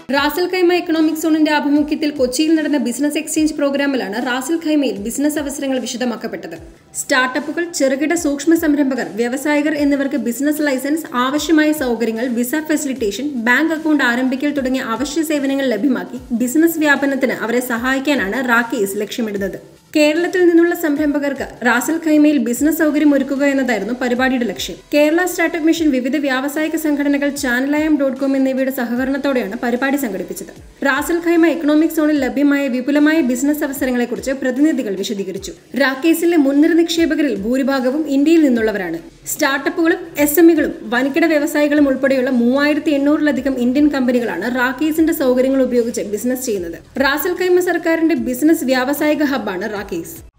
Ras al Khaimah economic സോണിന്റെ ആഭിമുഖ്യത്തിൽ കൊച്ചിയിൽ നടന്ന ബിസിനസ് എക്സ്ചേഞ്ച് പ്രോഗ്രാമിലാണ് റാസൽ ഖൈമയിൽ ബിസിനസ് അവസരങ്ങൾ വിശദമാക്കപ്പെട്ടത് സ്റ്റാർട്ടപ്പുകൾ ചെറുകിട സൂക്ഷ്മ സംരംഭകർ വ്യവസായികർ എന്നിവർക്ക് ബിസിനസ് ലൈസൻസ് ആവശ്യമായ സൗകര്യങ്ങൾ വിസ ഫെസിലിറ്റേഷൻ ബാങ്ക് അക്കൗണ്ട് ആരംഭിക്കൽ തുടങ്ങിയ അവശ്യ സേവനങ്ങൾ ലഭ്യമാക്കി ബിസിനസ് വ്യാപനത്തിന് അവരെ സഹായിക്കാനാണ് റാക്കേസ് ലക്ഷ്യമിടുന്നത് കേരളത്തിൽ നിന്നുള്ള സംരംഭകർക്ക് റാസൽ ഖൈമയിൽ ബിസിനസ് സൗകര്യം ഒരുക്കുക എന്നതായിരുന്നു പരിപാടിയുടെ ലക്ഷ്യം കേരള സ്റ്റാർട്ടപ്പ് മിഷൻ വിവിധ വ്യാവസായിക സംഘടനകൾ ചാനലായം ഡോട്ട് കോം എന്നിവയുടെ സഹകരണത്തോടെയാണ് പരിപാടി സംഘടിപ്പിച്ചത് റാസൽ ഖൈമ എക്കണോമിക് സോണിൽ ലഭ്യമായ വിപുലമായ ബിസിനസ് അവസരങ്ങളെക്കുറിച്ച് പ്രതിനിധികൾ വിശദീകരിച്ചു റാക്കേസിലെ മുൻനിര നിക്ഷേപകരിൽ ഭൂരിഭാഗവും ഇന്ത്യയിൽ നിന്നുള്ളവരാണ് സ്റ്റാർട്ടപ്പുകളും എസ് എം ഇകളും വൻകിട വ്യവസായികളും ഉൾപ്പെടെയുള്ള മൂവായിരത്തി എണ്ണൂറിലധികം ഇന്ത്യൻ കമ്പനികളാണ് റാക്കേസിന്റെ സൗകര്യങ്ങൾ ഉപയോഗിച്ച് ബിസിനസ് ചെയ്യുന്നത് റാസൽ ഖൈമ സർക്കാരിന്റെ ബിസിനസ് വ്യാവസായിക ഹബ്ബാണ് റാക്കേസ്